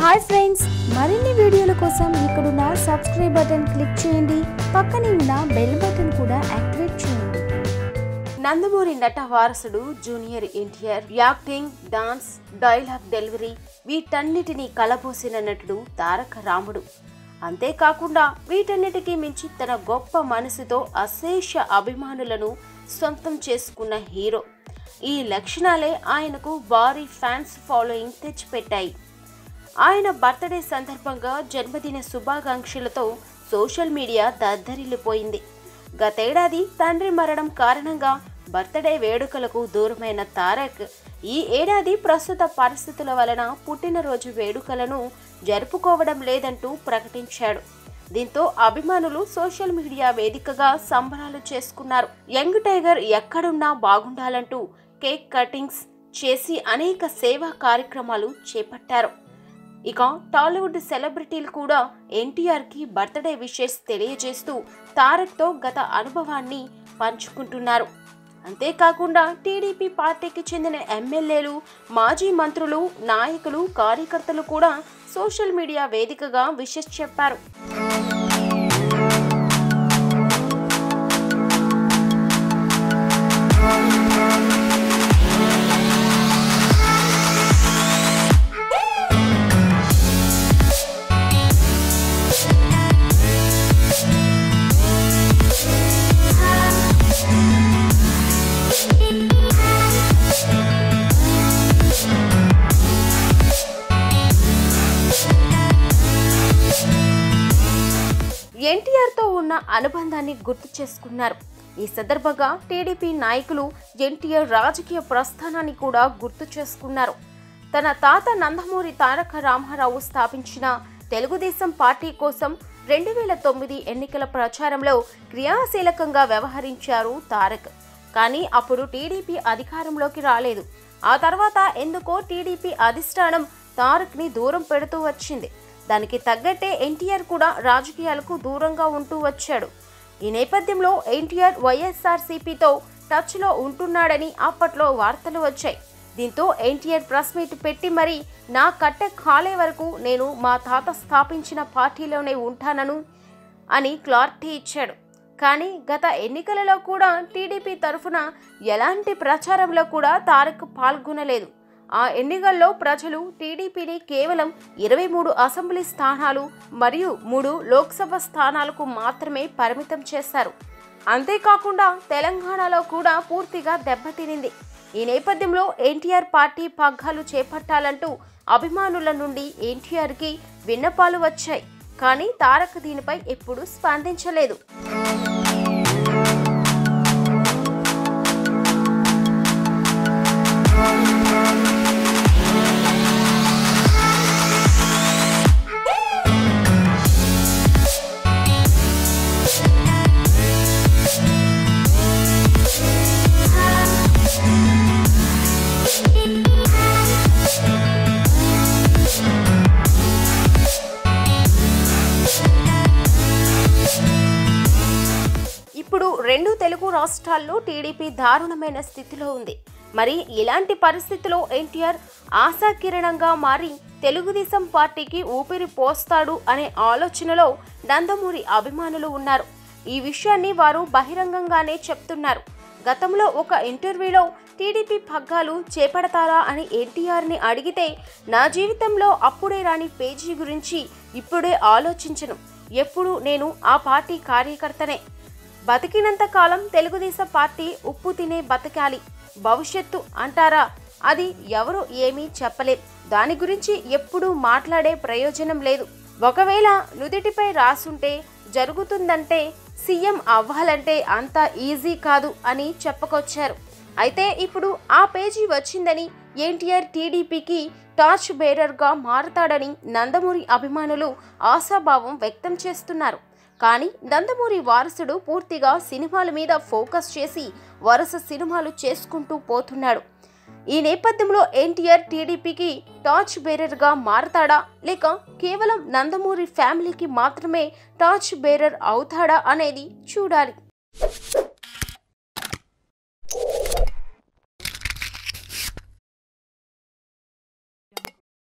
hi friends మరిన్ని వీడియోల కోసం ఇక్కడున్న సబ్స్క్రైబ్ బటన్ క్లిక్ చేయండి పక్కనే ఉన్న బెల్ బటన్ కూడా యాక్టివేట్ చేయండి నందమూరి నట వారసుడు junior NTR acting dance dialogue delivery వీటన్నిటినీ కలబోసిన నటుడు తారక రాముడు అంతేకాకుండా వీటన్నిటికీ మించి తన గొప్ప మనసుతో అశేష అభిమానులను సొంతం చేసుకున్న హీరో ఈ లక్షణాలే ఆయనకు భారీ ఫ్యాన్స్ ఫాలోయింగ్ తెచ్చిపెట్టాయి ఆయన బర్త్డే సందర్భంగా జన్మదిన శుభాకాంక్షలతో సోషల్ మీడియా దద్దరిల్లిపోయింది గతేడాది తండ్రి మరణం కారణంగా బర్త్డే వేడుకలకు దూరమైన తారక్ ఈ ఏడాది ప్రస్తుత పరిస్థితుల వలన పుట్టినరోజు వేడుకలను జరుపుకోవడం లేదంటూ ప్రకటించాడు దీంతో అభిమానులు సోషల్ మీడియా వేదికగా సంబరాలు చేసుకున్నారు యంగ్ టైగర్ ఎక్కడున్నా బాగుండాలంటూ కేక్ కటింగ్స్ చేసి అనేక సేవా కార్యక్రమాలు చేపట్టారు ఇక టాలీవుడ్ సెలబ్రిటీలు కూడా ఎన్టీఆర్కి బర్త్డే విషెస్ తెలియజేస్తూ తారక్తో గత అనుభవాన్ని పంచుకుంటున్నారు అంతేకాకుండా టీడీపీ పార్టీకి చెందిన ఎమ్మెల్యేలు మాజీ మంత్రులు నాయకులు కార్యకర్తలు కూడా సోషల్ మీడియా వేదికగా విషెస్ చెప్పారు ఎన్టీఆర్తో ఉన్న అనుబంధాన్ని గుర్తు చేసుకున్నారు ఈ సందర్భంగా టీడీపీ నాయకులు ఎన్టీఆర్ రాజకీయ ప్రస్థానాన్ని కూడా గుర్తు చేసుకున్నారు తన తాత నందమూరి తారక రామారావు స్థాపించిన తెలుగుదేశం పార్టీ కోసం రెండు వేల తొమ్మిది ఎన్నికల ప్రచారంలో క్రియాశీలకంగా వ్యవహరించారు తారక్ కానీ అప్పుడు టీడీపీ అధికారంలోకి రాలేదు ఆ తర్వాత ఎందుకో టీడీపీ అధిష్టానం తారక్ని దూరం పెడుతూ వచ్చింది దానికి తగ్గట్టే ఎన్టీఆర్ కూడా రాజకీయాలకు దూరంగా ఉంటూ వచ్చాడు ఈ నేపథ్యంలో ఎన్టీఆర్ వైఎస్ఆర్సీపీతో టచ్లో ఉంటున్నాడని అప్పట్లో వార్తలు వచ్చాయి దీంతో ఎన్టీఆర్ ప్రెస్ మీట్ పెట్టి మరి నా కట్టె కాలే వరకు నేను మా తాత స్థాపించిన పార్టీలోనే ఉంటానను అని క్లారిటీ ఇచ్చాడు కానీ గత ఎన్నికలలో కూడా టీడీపీ తరఫున ఎలాంటి ప్రచారంలో కూడా తారక్ పాల్గొనలేదు ఆ ఎన్నికల్లో ప్రజలు టీడీపీని కేవలం ఇరవై మూడు అసెంబ్లీ స్థానాలు మరియు మూడు లోక్సభ స్థానాలకు మాత్రమే పరిమితం చేశారు అంతేకాకుండా తెలంగాణలో కూడా పూర్తిగా దెబ్బతినింది ఈ నేపథ్యంలో ఎన్టీఆర్ పార్టీ పగ్గాలు చేపట్టాలంటూ అభిమానుల నుండి ఎన్టీఆర్కి విన్నపాలు వచ్చాయి కానీ తారక్ దీనిపై ఎప్పుడూ స్పందించలేదు ఇప్పుడు రెండు తెలుగు రాష్ట్రాల్లో టీడీపీ దారుణమైన స్థితిలో ఉంది మరి ఇలాంటి పరిస్థితిలో ఎన్టీఆర్ ఆశాకిరణంగా మారి తెలుగుదేశం పార్టీకి ఊపిరి పోస్తాడు అనే ఆలోచనలో నందమూరి అభిమానులు ఉన్నారు ఈ విషయాన్ని వారు బహిరంగంగానే చెప్తున్నారు గతంలో ఒక ఇంటర్వ్యూలో టీడీపీ పగ్గాలు చేపడతారా అని ఎన్టీఆర్ని అడిగితే నా జీవితంలో అప్పుడే రాని పేజీ గురించి ఇప్పుడే ఆలోచించను ఎప్పుడు నేను ఆ పార్టీ కార్యకర్తనే బతికినంత కాలం తెలుగుదేశం పార్టీ ఉప్పు తినే బతకాలి భవిష్యత్తు అంటారా అది ఎవరు ఏమీ చెప్పలేం దాని గురించి ఎప్పుడూ మాట్లాడే ప్రయోజనం లేదు ఒకవేళ నుదిటిపై రాసుంటే జరుగుతుందంటే సీఎం అవ్వాలంటే అంత ఈజీ కాదు అని చెప్పుకొచ్చారు అయితే ఇప్పుడు ఆ పేజీ వచ్చిందని ఎన్టీఆర్ టీడీపీకి టార్చ్ బేరర్గా మారతాడని నందమూరి అభిమానులు ఆశాభావం వ్యక్తం చేస్తున్నారు కానీ నందమూరి వారసుడు పూర్తిగా సినిమాల మీద ఫోకస్ చేసి వరుస సినిమాలు చేసుకుంటూ పోతున్నాడు ఈ నేపథ్యంలో ఎన్టీఆర్ టీడీపీకి టార్చ్ బేరర్గా మారతాడా లేక కేవలం నందమూరి ఫ్యామిలీకి మాత్రమే టార్చ్ బేరర్ అవుతాడా అనేది చూడాలి